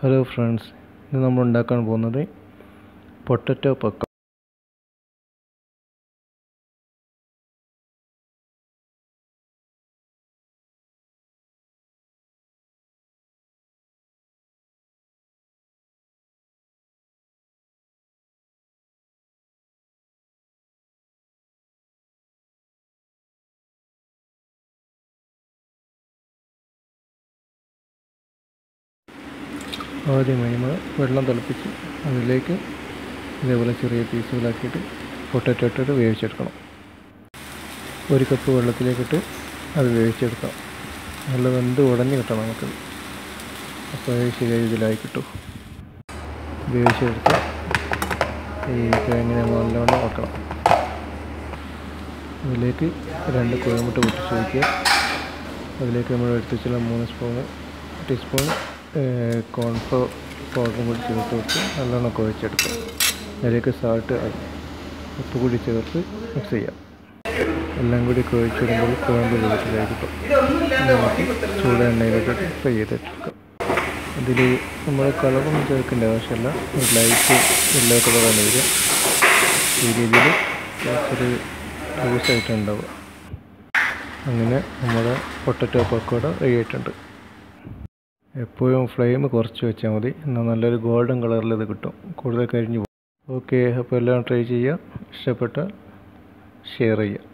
hello friends ഇന്ന് നമ്മൾ ഉണ്ടാക്കാൻ പോകുന്നത് പൊട്ടറ്റോ പക്ക ആദ്യമായി നമ്മൾ വെള്ളം തിളപ്പിച്ച് അതിലേക്ക് ഇതേപോലെ ചെറിയ പീസുകളാക്കിയിട്ട് പൊട്ടറ്റോ ഇട്ടിട്ട് വേവിച്ചെടുക്കണം ഒരു കപ്പ് വെള്ളത്തിലേക്കിട്ട് അത് വേവിച്ചെടുക്കാം നല്ല വെന്ത് ഉടഞ്ഞ് കിട്ടണം നമുക്ക് അപ്പോൾ ശരിയായി ഇതിലായി കിട്ടും വേവിച്ചെടുത്ത് ഈ കിഴങ്ങിനെ നല്ലവണ്ണം വെക്കണം അതിലേക്ക് രണ്ട് കുഴമുട്ട പൊട്ടിച്ച് വയ്ക്കുക അതിലേക്ക് നമ്മൾ എടുത്ത് വെച്ചുള്ള മൂന്ന് സ്പൂണ് ടീസ്പൂൺ കോൺഫ്ലവർ പൗഡറും കൂടി ചേർത്ത് വെച്ച് നല്ലോണം കുഴച്ചെടുക്കുക അതിലേക്ക് സാൾട്ട് ഉപ്പ് കൂടി ചേർത്ത് മിക്സ് ചെയ്യാം എല്ലാം കൂടി കുഴച്ചിടുമ്പോൾ കുഴമ്പ് രൂപത്തിലായി കിട്ടും നമുക്ക് ചൂട് എണ്ണയിലേക്ക് ഫ്രൈ ചെയ്തെടുക്കാം അതിൽ നമ്മൾ കളറൊന്നും ചേർക്കേണ്ട ആവശ്യമില്ല ഒരു ലൈറ്റ് യെല്ലോ കളറാണ് വരിക ഈ രീതിയിൽ കുറച്ചൊരു ലൂസായിട്ട് ഉണ്ടാവുക അങ്ങനെ നമ്മുടെ പൊട്ടറ്റോ പക്കോട റെഡി ആയിട്ടുണ്ട് എപ്പോഴും ഫ്ലെയിം കുറച്ച് വെച്ചാൽ മതി എന്നാൽ നല്ലൊരു ഗോൾഡൻ കളറിൽ ഇത് കിട്ടും കൂടുതൽ കരിഞ്ഞു പോകും ഓക്കെ അപ്പോൾ എല്ലാം ട്രൈ ചെയ്യുക ഇഷ്ടപ്പെട്ട ഷെയർ ചെയ്യുക